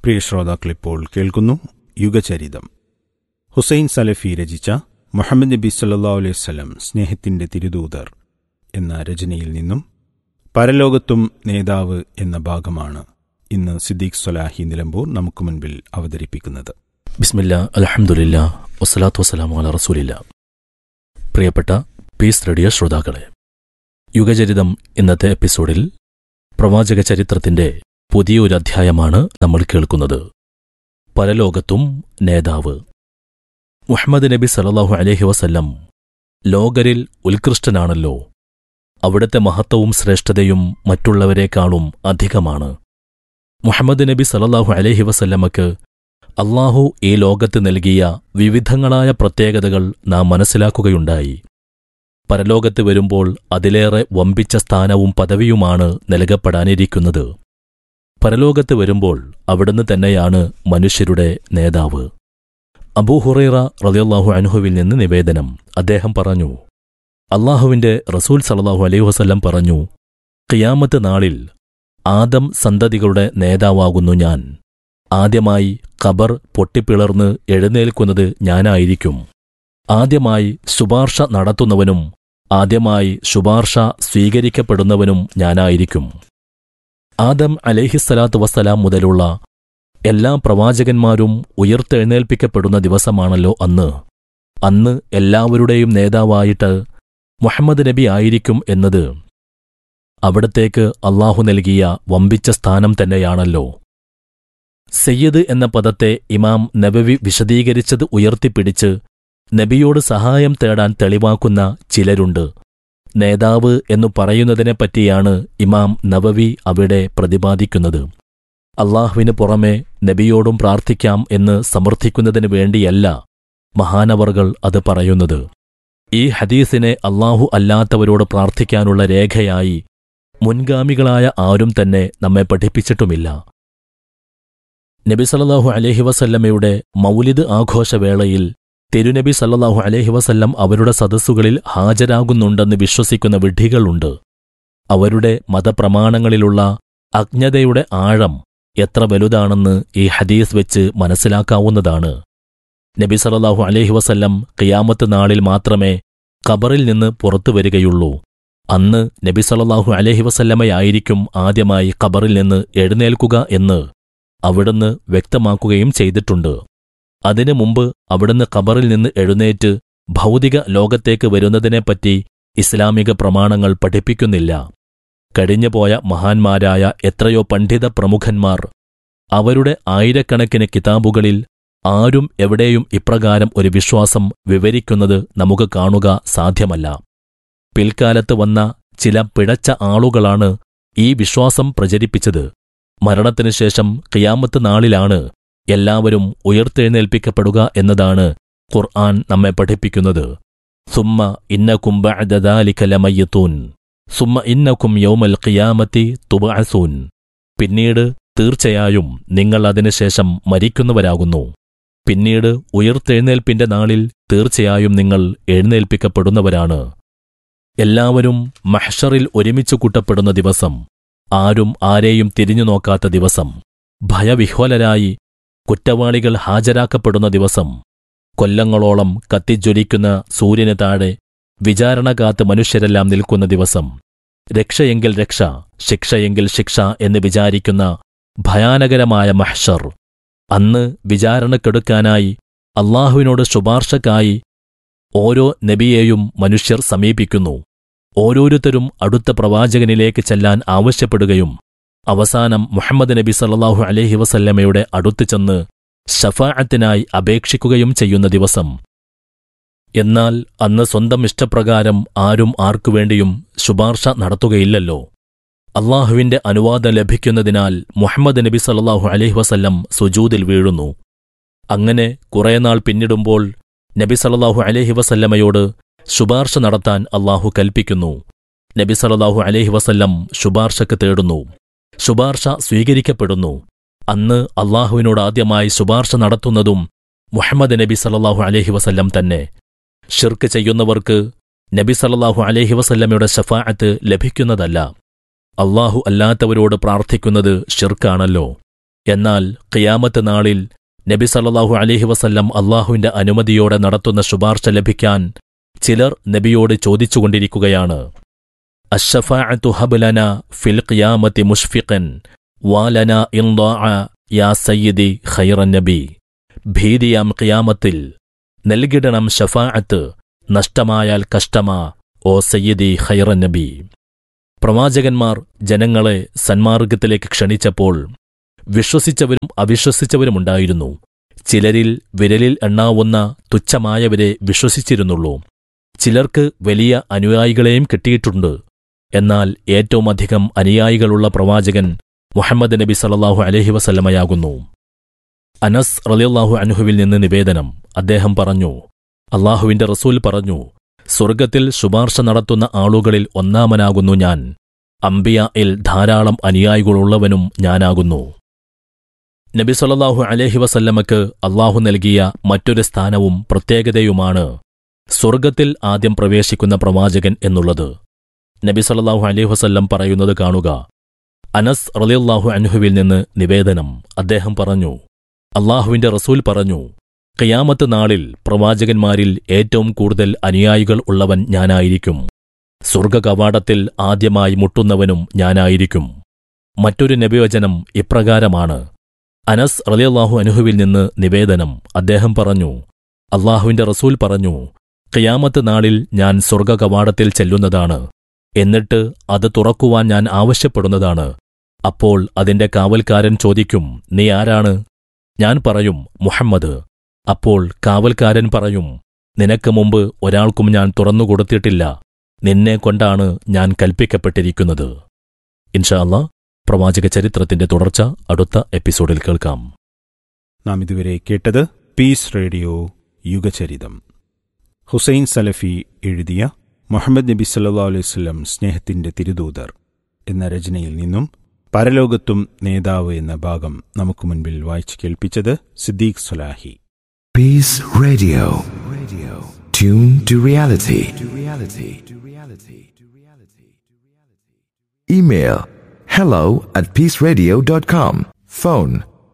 പ്രിയ ശ്രോതാക്കളിപ്പോൾ കേൾക്കുന്നു യുഗചരിതം ഹുസൈൻ സലഫി രചിച്ച മുഹമ്മദ് നബി സല്ലാ അലൈഹി വസല്ലം സ്നേഹത്തിന്റെ തിരുദൂതർ എന്ന രചനയിൽ നിന്നും പരലോകത്തും നേതാവ് എന്ന ഭാഗമാണ് ഇന്ന് സിദ്ദീഖ് സൊലാഹി നിലമ്പൂർ നമുക്ക് മുൻപിൽ അവതരിപ്പിക്കുന്നത് ബിസ്മില്ല അലഹമുല്ല വസ്സലാത്തു വസ്സലാമു അല റസൂലില്ല പ്രിയപ്പെട്ട പീസ് റേഡിയോ ശ്രോതാക്കളെ യുഗചരിതം ഇന്നത്തെ എപ്പിസോഡിൽ പ്രവാചക ചരിത്രത്തിന്റെ പുതിയൊരു അധ്യായമാണ് നമ്മൾ കേൾക്കുന്നത് പരലോകത്തും നേതാവ് മുഹമ്മദ് നബി സല്ലല്ലാഹു അലൈഹി വസല്ലം ലോകരിൽ ഉത്കൃഷ്ടനാണല്ലോ അവിടുത്തെ മഹത്വവും ശ്രേഷ്ഠതയും മറ്റുള്ളവരെക്കാളും അധികമാണ് മുഹമ്മദ് നബി സല്ലല്ലാഹു അലൈഹി വസല്ലമക്ക് അള്ളാഹു ഈ ലോകത്ത് നൽകിയ വിവിധങ്ങളായ പ്രത്യേകതകൾ നാം മനസ്സിലാക്കുകയുണ്ടായി പരലോകത്ത് വരുമ്പോൾ അതിലേറെ വമ്പിച്ച സ്ഥാനവും പദവിയുമാണ് നൽകപ്പെടാനിരിക്കുന്നത് പരലോകത്ത് വരുമ്പോൾ അവിടുന്ന് തന്നെയാണ് മനുഷ്യരുടെ നേതാവ് അബൂഹുറൈറ റളിയല്ലാഹു അൻഹുവിൽ നിന്ന് നിവേദനം അദ്ദേഹം പറഞ്ഞു അള്ളാഹുവിന്റെ റസൂൽ സല്ലല്ലാഹു അലൈഹി വസല്ലം പറഞ്ഞു ഖിയാമത്ത് നാളിൽ ആദം സന്തതികളുടെ നേതാവാകുന്നു ഞാൻ ആദ്യമായി ഖബർ പൊട്ടിപ്പിളർന്ന് എഴുന്നേൽക്കുന്നത് ഞാനായിരിക്കും ആദ്യമായി ശുപാർശ നടത്തുന്നവനും ആദ്യമായി ശുപാർശ സ്വീകരിക്കപ്പെടുന്നവനും ഞാനായിരിക്കും ആദം അലേഹിസ്സലാത്തു വസ്സലാം മുതലുള്ള എല്ലാ പ്രവാചകന്മാരും ഉയർത്തെഴുന്നേൽപ്പിക്കപ്പെടുന്ന ദിവസമാണല്ലോ അന്ന് അന്ന് എല്ലാവരുടെയും നേതാവായിട്ട് മുഹമ്മദ് നബി ആയിരിക്കും എന്നത് അവിടത്തേക്ക് അള്ളാഹു നൽകിയ വമ്പിച്ച സ്ഥാനം തന്നെയാണല്ലോ സയ്യിദ് എന്ന പദത്തെ ഇമാം നബവി വിശദീകരിച്ചത് ഉയർത്തിപ്പിടിച്ച് നബിയോട് സഹായം തേടാൻ തെളിവാക്കുന്ന ചിലരുണ്ട് നേതാവ് എന്നു പറയുന്നതിനെപ്പറ്റിയാണ് ഇമാം നവവി അവിടെ പ്രതിപാദിക്കുന്നത് അള്ളാഹുവിന് പുറമെ നബിയോടും പ്രാർത്ഥിക്കാം എന്ന് സമർത്ഥിക്കുന്നതിനു വേണ്ടിയല്ല മഹാനവർകൾ അത് പറയുന്നത് ഈ ഹദീസിനെ അള്ളാഹു അല്ലാത്തവരോട് പ്രാർത്ഥിക്കാനുള്ള രേഖയായി മുൻഗാമികളായ ആരും തന്നെ നമ്മെ പഠിപ്പിച്ചിട്ടുമില്ല നബി സല്ലല്ലാഹു അലൈഹി വസല്ലമയുടെ മൗലിദ് ആഘോഷവേളയിൽ തിരുനബി സല്ലല്ലാഹു അലൈഹി വസല്ലം അവരുടെ സദസ്സുകളിൽ ഹാജരാകുന്നുണ്ടെന്ന് വിശ്വസിക്കുന്ന വിഡ്ഢികളുണ്ട് അവരുടെ മതപ്രമാണങ്ങളിലുള്ള അജ്ഞതയുടെ ആഴം എത്ര വലുതാണെന്ന് ഈ ഹദീസ് വെച്ച് മനസ്സിലാക്കാവുന്നതാണ് നബി സല്ലല്ലാഹു അലൈഹി വസല്ലം ഖിയാമത്ത് നാളിൽ മാത്രമേ ഖബറിൽ നിന്ന് പുറത്തു വരികയുള്ളൂ അന്ന് നബി സല്ലല്ലാഹു അലൈഹി വസല്ലമയായിരിക്കും ആദ്യമായി ഖബറിൽ നിന്ന് എഴുന്നേൽക്കുക എന്ന് അവിടുന്ന് വ്യക്തമാക്കുകയും ചെയ്തിട്ടുണ്ട് അതിനു മുമ്പ് അവിടുന്ന് ഖബറിൽ നിന്ന് എഴുന്നേറ്റ് ഭൗതിക ലോകത്തേക്ക് വരുന്നതിനെപ്പറ്റി ഇസ്ലാമിക പ്രമാണങ്ങൾ പഠിപ്പിക്കുന്നില്ല കഴിഞ്ഞുപോയ മഹാന്മാരായ എത്രയോ പണ്ഡിത പ്രമുഖന്മാർ അവരുടെ ആയിരക്കണക്കിന് കിതാബുകളിൽ ആരും എവിടെയും ഇപ്രകാരം ഒരു വിശ്വാസം വിവരിക്കുന്നത് നമുക്ക് കാണുക സാധ്യമല്ല പിൽക്കാലത്ത് വന്ന ചില പിഴച്ച ആളുകളാണ് ഈ വിശ്വാസം പ്രചരിപ്പിച്ചത് മരണത്തിനു ശേഷം ഖിയാമത്ത് നാളിലാണ് എല്ലാവരും ഉയർത്തെഴുന്നേൽപ്പിക്കപ്പെടുക എന്നതാണ് ഖുർആൻ നമ്മെ പഠിപ്പിക്കുന്നത് സുമ്മ ഇന്നക്കും ബഅദാലിക്കലമയ്യത്തൂൻ സുമ്മ ഇന്നക്കും യൗമൽ ഖിയാമത്തി തുബഅസൂൻ പിന്നീട് തീർച്ചയായും നിങ്ങൾ അതിനുശേഷം മരിക്കുന്നവരാകുന്നു പിന്നീട് ഉയർത്തെഴുന്നേൽപ്പിന്റെ നാളിൽ തീർച്ചയായും നിങ്ങൾ എഴുന്നേൽപ്പിക്കപ്പെടുന്നവരാണ് എല്ലാവരും മഹ്ഷറിൽ ഒരുമിച്ചു കൂട്ടപ്പെടുന്ന ദിവസം ആരും ആരെയും തിരിഞ്ഞു നോക്കാത്ത ദിവസം ഭയവിഹ്വലരായി കുറ്റവാളികൾ ഹാജരാക്കപ്പെടുന്ന ദിവസം കൊല്ലങ്ങളോളം കത്തിജ്വലിക്കുന്ന സൂര്യന് താഴെ വിചാരണ കാത്ത് മനുഷ്യരെല്ലാം നിൽക്കുന്ന ദിവസം രക്ഷയെങ്കിൽ രക്ഷ ശിക്ഷയെങ്കിൽ ശിക്ഷ എന്ന് വിചാരിക്കുന്ന ഭയാനകരമായ മഹ്ഷർ അന്ന് വിചാരണക്കെടുക്കാനായി അള്ളാഹുവിനോട് ശുപാർശക്കായി ഓരോ നബിയെയും മനുഷ്യർ സമീപിക്കുന്നു ഓരോരുത്തരും അടുത്ത പ്രവാചകനിലേക്ക് ചെല്ലാൻ ആവശ്യപ്പെടുകയും അവസാനം മുഹമ്മദ് നബി സല്ലല്ലാഹു അലൈഹി വസല്ലമയുടെ അടുത്തു ചെന്ന് ഷഫാഅത്തിനായി അപേക്ഷിക്കുകയും ചെയ്യുന്ന ദിവസം എന്നാൽ അന്ന് സ്വന്തം ഇഷ്ടപ്രകാരം ആരും ആർക്കുവേണ്ടിയും ശുപാർശ നടത്തുകയില്ലല്ലോ അള്ളാഹുവിന്റെ അനുവാദം ലഭിക്കുന്നതിനാൽ മുഹമ്മദ് നബി സല്ലല്ലാഹു അലൈഹി വസല്ലം സുജൂദിൽ വീഴുന്നു അങ്ങനെ കുറേനാൾ പിന്നിടുമ്പോൾ നബി സല്ലല്ലാഹു അലൈഹി വസല്ലമയോട് ശുപാർശ നടത്താൻ അള്ളാഹു കൽപ്പിക്കുന്നു നബി സല്ലല്ലാഹു അലൈഹി വസല്ലം ശുപാർശക്ക് തേടുന്നു ശുപാർശ സ്വീകരിക്കപ്പെടുന്നു അന്ന് അള്ളാഹുവിനോട് ആദ്യമായി ശുപാർശ നടത്തുന്നതും മുഹമ്മദ് നബി സല്ലല്ലാഹു അലൈഹി വസല്ലം തന്നെ ഷിർക്ക് ചെയ്യുന്നവർക്ക് നബി സല്ലല്ലാഹു അലൈഹി വസല്ലമയുടെ ഷഫാഅത്ത് ലഭിക്കുന്നതല്ല അള്ളാഹു അല്ലാത്തവരോട് പ്രാർത്ഥിക്കുന്നത് ഷിർക്കാണല്ലോ എന്നാൽ ഖിയാമത്ത് നാളിൽ നബി സല്ലല്ലാഹു അലൈഹി വസല്ലം അള്ളാഹുവിന്റെ അനുമതിയോടെ നടത്തുന്ന ശുപാർശ ലഭിക്കാൻ ചിലർ നബിയോട് ചോദിച്ചുകൊണ്ടിരിക്കുകയാണ് അഷഫാഅത്തു ഹബ്ലന ഫിൽ ഖിയാമത്തി മുഷ്ഫിഖൻ വാലന ഇൻദാഅ യാ സയ്യിദി ഖൈറൻ നബി ഭീതിയാം ഖിയാമത്തിൽ നൽകിടണം ഷഫാഅത്ത് നഷ്ടമായാൽ കഷ്ടമാ ഓ സയ്യിദി ഖൈറൻ നബി പ്രവാചകന്മാർ ജനങ്ങളെ സന്മാർഗത്തിലേക്ക് ക്ഷണിച്ചപ്പോൾ വിശ്വസിച്ചവരും അവിശ്വസിച്ചവരുമുണ്ടായിരുന്നു ചിലരിൽ വിരലിൽ എണ്ണാവുന്ന തുച്ഛമായവരെ വിശ്വസിച്ചിരുന്നുള്ളൂ ചിലർക്ക് വലിയ അനുയായികളെയും കിട്ടിയിട്ടുണ്ട് എന്നാൽ ഏറ്റവും അധികം അനുയായികളുള്ള പ്രവാചകൻ മുഹമ്മദ് നബി സല്ലല്ലാഹു അലൈഹി വസല്ലമയാകുന്നു അനസ് റളിയല്ലാഹു അൻഹുവിൽ നിന്ന് നിവേദനം അദ്ദേഹം പറഞ്ഞു അള്ളാഹുവിന്റെ റസൂൽ പറഞ്ഞു സ്വർഗത്തിൽ ശുപാർശ നടത്തുന്ന ആളുകളിൽ ഒന്നാമനാകുന്നു ഞാൻ അംബിയയിൽ ധാരാളം അനുയായികളുള്ളവനും ഞാനാകുന്നു നബി സല്ലല്ലാഹു അലൈഹി വസല്ലമക്ക് അള്ളാഹു നൽകിയ മറ്റൊരു സ്ഥാനവും പ്രത്യേകതയുമാണ് സ്വർഗത്തിൽ ആദ്യം പ്രവേശിക്കുന്ന പ്രവാചകൻ എന്നുള്ളത് നബി സല്ലല്ലാഹു അലൈഹി വസല്ലം പറയുന്നത് കാണുക അനസ് റളിയല്ലാഹു അൻഹുവിൽ നിന്ന് നിവേദനം അദ്ദേഹം പറഞ്ഞു അള്ളാഹുവിന്റെ റസൂൽ പറഞ്ഞു ഖിയാമത്ത് നാളിൽ പ്രവാചകന്മാരിൽ ഏറ്റവും കൂടുതൽ അനുയായികൾ ഉള്ളവൻ ഞാനായിരിക്കും സ്വർഗകവാടത്തിൽ ആദ്യമായി മുട്ടുന്നവനും ഞാനായിരിക്കും മറ്റൊരു നബിവചനം ഇപ്രകാരമാണ് അനസ് റളിയല്ലാഹു അൻഹുവിൽ നിന്ന് നിവേദനം അദ്ദേഹം പറഞ്ഞു അള്ളാഹുവിന്റെ റസൂൽ പറഞ്ഞു ഖിയാമത്ത് നാളിൽ ഞാൻ സ്വർഗകവാടത്തിൽ ചെല്ലുന്നതാണ് എന്നിട്ട് അത് തുറക്കുവാൻ ഞാൻ ആവശ്യപ്പെടുന്നതാണ് അപ്പോൾ അതിന്റെ കാവൽക്കാരൻ ചോദിക്കും നീ ആരാണ് ഞാൻ പറയും മുഹമ്മദ് അപ്പോൾ കാവൽക്കാരൻ പറയും നിനക്ക് മുമ്പ് ഒരാൾക്കും ഞാൻ തുറന്നുകൊടുത്തിട്ടില്ല നിന്നെ കൊണ്ടാണ് ഞാൻ കൽപ്പിക്കപ്പെട്ടിരിക്കുന്നത് ഇൻഷാ അല്ലാ പ്രവാചക ചരിത്രത്തിന്റെ തുടർച്ച അടുത്ത എപ്പിസോഡിൽ കേൾക്കാം നാം ഇതുവരെ കേട്ടത് പീസ് റേഡിയോ യുഗചരിതം ഹുസൈൻ സലഫി എഴുതിയ മുഹമ്മദ് നബി സല്ലാ അലൈവല്ലം സ്നേഹത്തിന്റെ തിരുദൂതർ എന്ന രചനയിൽ നിന്നും പരലോകത്തും നേതാവ് എന്ന ഭാഗം നമുക്ക് മുൻപിൽ വായിച്ചു കേൾപ്പിച്ചത് Siddique സുലാഹി Peace Radio. Radio. Tune to reality. To reality. To reality. To reality. Email hello at peaceradio.com. Phone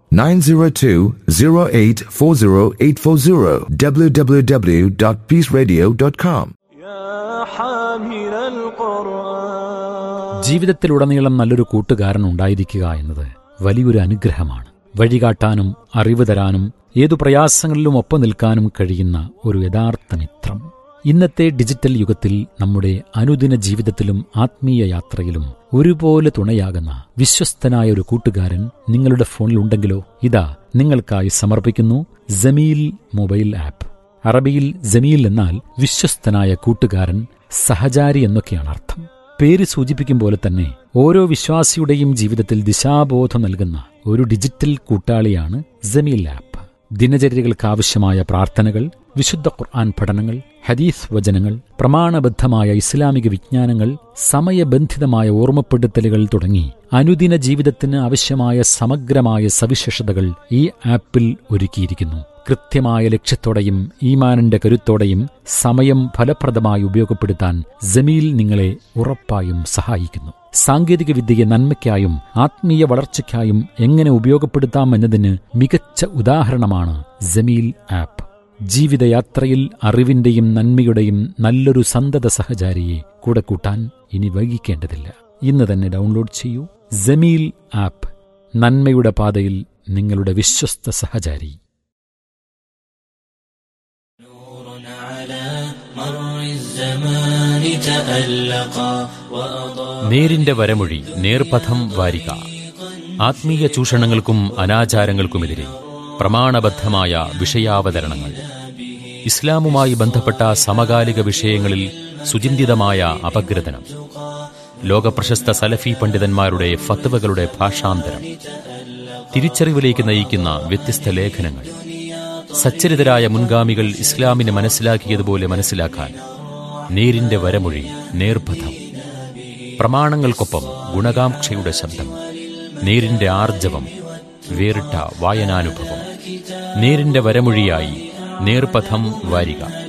902-0840840 www.peaceradio.com. يا حامل القرآن ജീവിതത്തിലുടനീളം നല്ലൊരു കൂട്ടുകാരൻ ഉണ്ടായിരിക്കുക എന്നത് വലിയൊരു അനുഗ്രഹമാണ് വഴികാട്ടാനും അറിവ് തരാനും ഏതു പ്രയാസങ്ങളിലും ഒപ്പം നിൽക്കാനും കഴിയുന്ന ഒരു യഥാർത്ഥ മിത്രം ഇന്നത്തെ ഡിജിറ്റൽ യുഗത്തിൽ നമ്മുടെ അനുദിന ജീവിതത്തിലും ആത്മീയ യാത്രയിലും ഒരുപോലെ തുണയാകുന്ന വിശ്വസ്തനായ ഒരു കൂട്ടുകാരൻ നിങ്ങളുടെ ഫോണിൽ ഉണ്ടെങ്കിലോ ഇതാ നിങ്ങൾക്കായി സമർപ്പിക്കുന്നു ജമീൽ മൊബൈൽ ആപ്പ് അറബിയിൽ ജമീൽ എന്നാൽ വിശ്വസ്തനായ കൂട്ടുകാരൻ സഹചാരി എന്നൊക്കെയാണ് അർത്ഥം പേര് സൂചിപ്പിക്കും പോലെ തന്നെ ഓരോ വിശ്വാസിയുടെയും ജീവിതത്തിൽ ദിശാബോധം നൽകുന്ന ഒരു ഡിജിറ്റൽ കൂട്ടാളിയാണ് ജമീൽ ആപ്പ് ദിനചര്യകൾക്കാവശ്യമായ പ്രാർത്ഥനകൾ വിശുദ്ധ ഖുർആൻ പഠനങ്ങൾ ഹദീസ് വചനങ്ങൾ പ്രമാണബദ്ധമായ ഇസ്ലാമിക വിജ്ഞാനങ്ങൾ സമയബന്ധിതമായ ഓർമ്മപ്പെടുത്തലുകൾ തുടങ്ങി അനുദിന ജീവിതത്തിന് ആവശ്യമായ സമഗ്രമായ സവിശേഷതകൾ ഈ ആപ്പിൽ ഒരുക്കിയിരിക്കുന്നു കൃത്യമായ ലക്ഷ്യത്തോടെയും ഈമാനിന്റെ കരുത്തോടെയും സമയം ഫലപ്രദമായി ഉപയോഗപ്പെടുത്താൻ ജമീൽ നിങ്ങളെ ഉറപ്പായും സഹായിക്കുന്നു സാങ്കേതിക വിദ്യയെ നന്മയ്ക്കായും ആത്മീയ വളർച്ചയ്ക്കായും എങ്ങനെ ഉപയോഗപ്പെടുത്താം എന്നതിന് മികച്ച ഉദാഹരണമാണ് ജമീൽ ആപ്പ് ജീവിതയാത്രയിൽ അറിവിന്റെയും നന്മയുടെയും നല്ലൊരു സന്തത സഹചാരിയെ കൂടെ കൂട്ടാൻ ഇനി വൈകിക്കേണ്ടതില്ല ഇന്ന് തന്നെ ഡൗൺലോഡ് ചെയ്യൂ ജമീൽ ആപ്പ് നന്മയുടെ പാതയിൽ നിങ്ങളുടെ വിശ്വസ്ത സഹചാരി نور على مر الزمان تألقا وأضاء നേരിന്റെ വരമൊഴി നേർപഥം വാരിക ആത്മീയ ചൂഷണങ്ങൾക്കും അനാചാരങ്ങൾക്കുമെതിരെ പ്രമാണബദ്ധമായ വിഷയാവതരണങ്ങൾ ഇസ്ലാമുമായി ബന്ധപ്പെട്ട സമകാലിക വിഷയങ്ങളിൽ സുചിന്തിതമായ അപഗ്രഥനം ലോകപ്രശസ്ത സലഫി പണ്ഡിതന്മാരുടെ ഫത്വകളുടെ ഭാഷാന്തരം തിരിച്ചറിവിലേക്ക് നയിക്കുന്ന വ്യത്യസ്ത ലേഖനങ്ങൾ സച്ചരിതരായ മുൻഗാമികൾ ഇസ്ലാമിനെ മനസ്സിലാക്കിയതുപോലെ മനസ്സിലാക്കാൻ നേരിന്റെ വരമൊഴി നേർപഥം പ്രമാണങ്ങൾക്കൊപ്പം ഗുണകാംക്ഷയുടെ ശബ്ദം നേരിന്റെ ആർജവം വേറിട്ട വായനാനുഭവം നേരിന്റെ വരമൊഴിയായി നേർപഥം വാരിക